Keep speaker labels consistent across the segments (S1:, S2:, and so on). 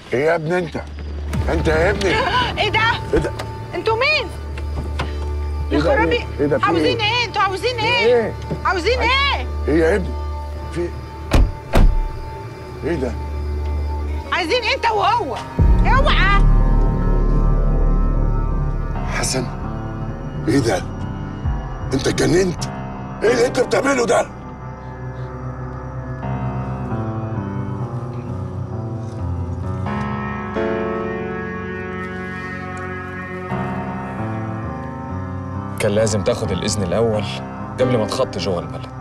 S1: ايه يا ابني انت انت يا ابني
S2: ايه ده؟
S1: ايه ده
S2: انتوا مين؟
S1: إيه
S2: يا
S1: ده؟
S2: خرابي
S1: إيه ده؟ في
S2: عاوزين
S1: إيه؟
S2: ايه؟ انتوا عاوزين
S1: ايه
S2: ايه؟ عاوزين ايه؟
S1: ايه يا ابني في ايه ده
S2: عايزين انت وهو اوعى
S1: حسن ايه ده انت اتجننت ايه اللي انت بتعمله ده
S3: كان لازم تاخد الإذن الأول قبل ما تخطي جوه البلد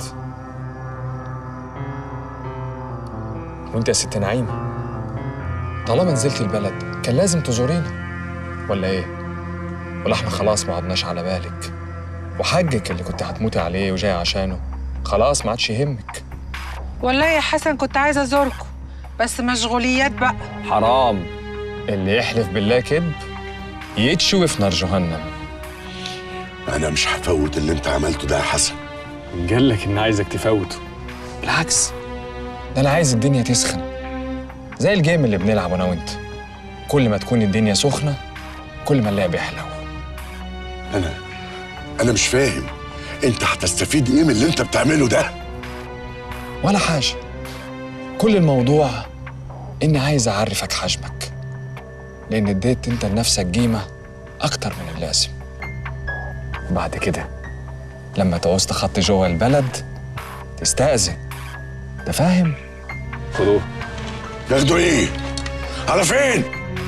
S3: وانت يا ست نعيمة طالما نزلت البلد كان لازم تزورينا ولا ايه؟ ولا احنا خلاص ما عدناش على بالك وحجك اللي كنت هتموتي عليه وجاي عشانه خلاص ما عادش يهمك
S2: والله يا حسن كنت عايزه ازوركم بس مشغوليات بقى
S3: حرام اللي يحلف بالله كذب يتشوي في نار جهنم
S1: انا مش هفوت اللي انت عملته ده يا حسن
S3: قال لك ان عايزك تفوته بالعكس ده انا عايز الدنيا تسخن زي الجيم اللي بنلعبه انا وانت كل ما تكون الدنيا سخنه كل ما اللعب يحلو
S1: انا انا مش فاهم انت هتستفيد ايه من اللي انت بتعمله ده
S3: ولا حاجه كل الموضوع اني عايز اعرفك حجمك لان اديت انت لنفسك قيمه اكتر من اللازم بعد كده لما تعوز تخطي جوه البلد تستأذن انت فاهم؟ خدوه
S1: ياخدوا ايه على فين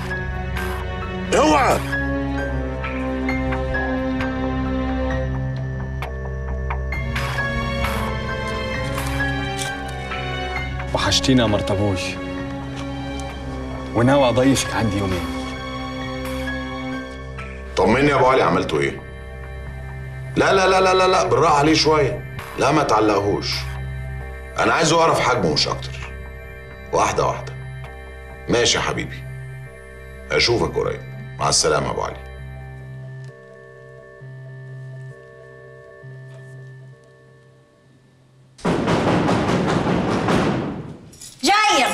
S1: اوعى
S3: وحشتينا يا مرتبوي وناوي اضيفك عندي يومين
S4: طمني يا ابو علي عملتوا ايه لا لا لا لا لا لا بالراحه عليه شويه لا ما تعلقهوش انا عايزه اعرف حجمه مش اكتر واحده واحده ماشي يا حبيبي اشوفك قريب مع السلامه يا ابو علي
S5: جاية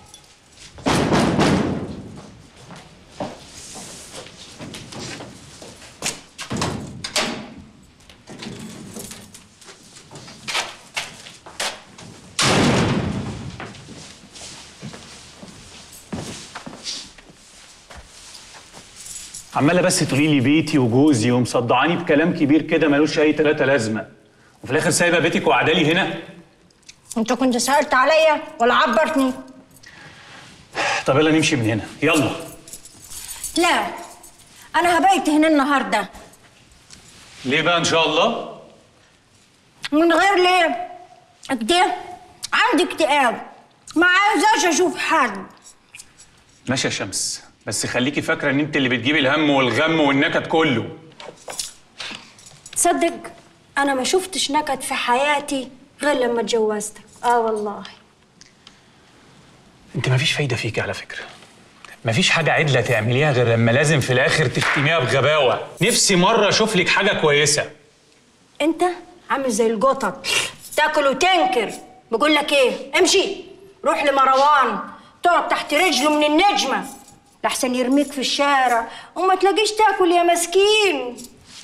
S6: عماله بس تقولي لي بيتي وجوزي ومصدعاني بكلام كبير كده ملوش اي تلاته لازمه وفي الاخر سايبه بيتك وقعدالي هنا
S5: انت كنت سألت عليا ولا عبرتني
S6: طب يلا نمشي من هنا يلا
S5: لا انا هبيت هنا النهارده
S6: ليه بقى ان شاء الله
S5: من غير ليه كده عندي اكتئاب ما عايزاش اشوف حد
S6: ماشي يا شمس بس خليكي فاكره ان انت اللي بتجيبي الهم والغم والنكد كله
S5: تصدق انا ما شفتش نكد في حياتي غير لما اتجوزتك اه والله
S6: انت مفيش فايده فيكي على فكره مفيش حاجه عدله تعمليها غير لما لازم في الاخر تختميها بغباوه نفسي مره اشوف لك حاجه كويسه
S5: انت عامل زي القطط تاكل وتنكر بقول لك ايه امشي روح لمروان تقعد تحت رجله من النجمه لحسن يرميك في الشارع وما تلاقيش تاكل يا مسكين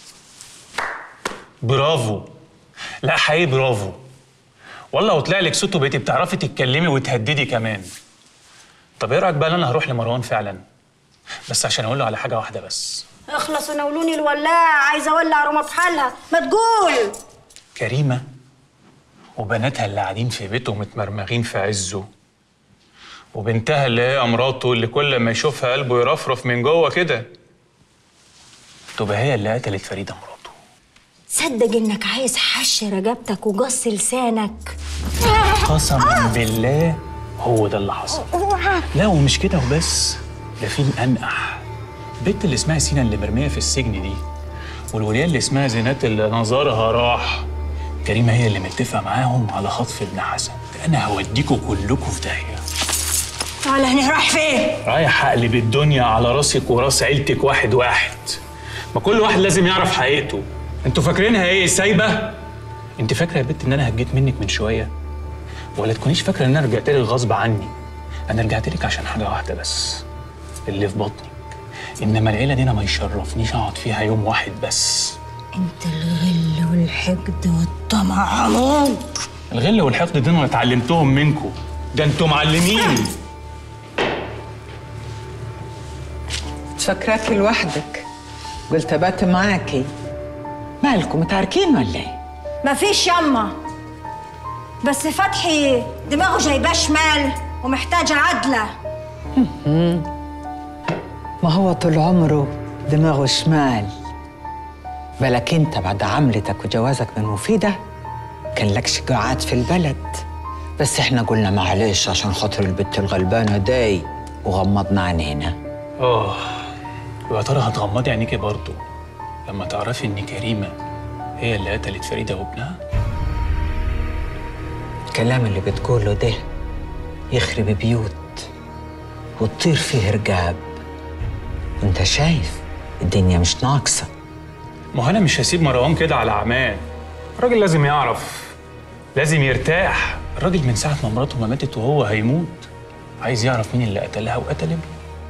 S6: برافو لا حقيقي برافو والله وطلع لك صوت وبقيتي بتعرفي تتكلمي وتهددي كمان طب ايه رايك بقى ان انا هروح لمروان فعلا بس عشان اقول له على حاجه واحده بس
S5: اخلص ونولوني الولاعه عايزه اولع رمى بحالها ما تقول
S6: كريمه وبناتها اللي قاعدين في بيته متمرمغين في عزه وبنتها اللي هي مراته اللي كل ما يشوفها قلبه يرفرف من جوه كده تبقى هي اللي قتلت فريده مراته
S5: صدق انك عايز حش رقبتك وقص لسانك
S6: قسما بالله هو ده اللي حصل لا ومش كده وبس ده في الانقح البنت اللي اسمها سينا اللي مرميه في السجن دي والوليه اللي اسمها زينات اللي نظرها راح كريمه هي اللي متفقه معاهم على خطف ابن حسن انا هوديكوا كلكوا في داهيه
S5: تعالى هنا رايح فين
S6: رايح اقلب الدنيا على راسك وراس عيلتك واحد واحد ما كل واحد لازم يعرف حقيقته انتوا فاكرينها ايه سايبه انت فاكره يا بنت ان انا هجيت منك من شويه ولا تكونيش فاكره ان انا رجعت لك غصب عني انا رجعت لك عشان حاجه واحده بس اللي في بطنك انما العيله دي انا ما يشرفنيش اقعد فيها يوم واحد بس
S5: انت الغل والحقد والطمع عموك
S6: الغل والحقد دي انا اتعلمتهم منكم ده انتوا معلمين
S7: فاكراكي لوحدك قلت ابات معاكي مالكم متعاركين ولا ايه؟
S5: مفيش يما بس فتحي دماغه جايباه شمال ومحتاجة عدلة
S7: ما هو طول عمره دماغه شمال بالك انت بعد عملتك وجوازك من مفيدة كان لكش قاعات في البلد بس احنا قلنا معلش عشان خاطر البت الغلبانة داي وغمضنا عينينا
S6: اه ويا ترى هتغمضي عينيكي برضه لما تعرفي ان كريمه هي اللي قتلت فريده وابنها
S7: الكلام اللي بتقوله ده يخرب بيوت وتطير فيه رقاب وانت شايف الدنيا مش ناقصة
S6: ما هو انا مش هسيب مروان كده على عماه الراجل لازم يعرف لازم يرتاح الراجل من ساعه ما مراته ما ماتت وهو هيموت عايز يعرف مين اللي قتلها وقتل ابنه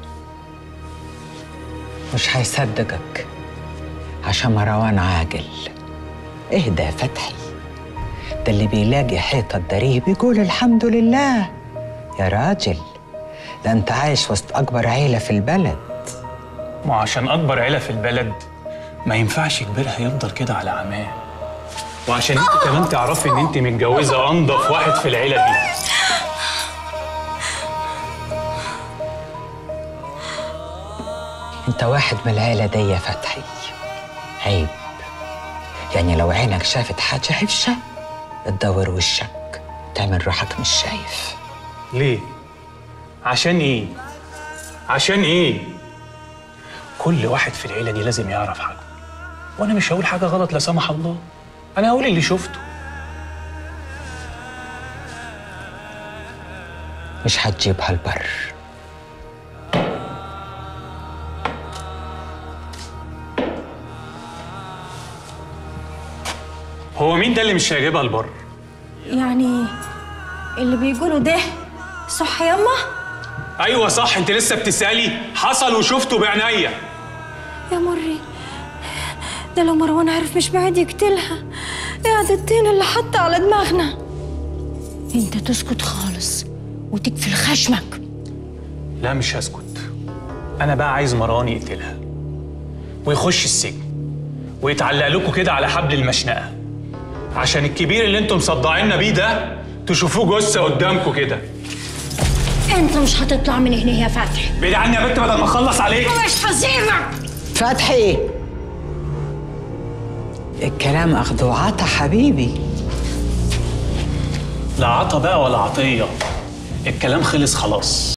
S7: مش هيصدقك عشان مروان عاقل اهدى يا فتحي ده اللي بيلاقي حيطة تداريه بيقول الحمد لله يا راجل ده انت عايش وسط أكبر عيلة في البلد
S6: ما عشان اكبر عيله في البلد ما ينفعش كبيرها يفضل كده على عماه وعشان انت كمان تعرفي ان انت متجوزه انضف واحد في العيله دي
S7: انت واحد من العيلة دي يا فتحي عيب يعني لو عينك شافت حاجة حفشة تدور وشك تعمل روحك مش شايف
S6: ليه عشان ايه عشان ايه كل واحد في العيله دي لازم يعرف حاجه وانا مش هقول حاجه غلط لا سمح الله انا هقول اللي شفته
S7: مش هتجيبها البر
S6: هو مين ده اللي مش هيجيبها البر
S5: يعني اللي بيقولوا ده صح يما
S6: ايوه صح انت لسه بتسالي حصل وشفته بعينيا
S5: يا مري ده لو مروان عرف مش بعيد يقتلها قاعد الطين اللي حط على دماغنا انت تسكت خالص وتقفل خشمك
S6: لا مش هسكت انا بقى عايز مروان يقتلها ويخش السجن ويتعلق لكم كده على حبل المشنقه عشان الكبير اللي انتم مصدعيننا بيه ده تشوفوه جثه قدامكم كده
S5: انت مش هتطلع من هنا يا فتحي
S6: بعيد عني يا بنت بدل ما اخلص عليك
S5: مش هسيبك
S7: فتحي الكلام أخذ وعطا حبيبي
S6: لا عطا بقى ولا عطيه الكلام خلص خلاص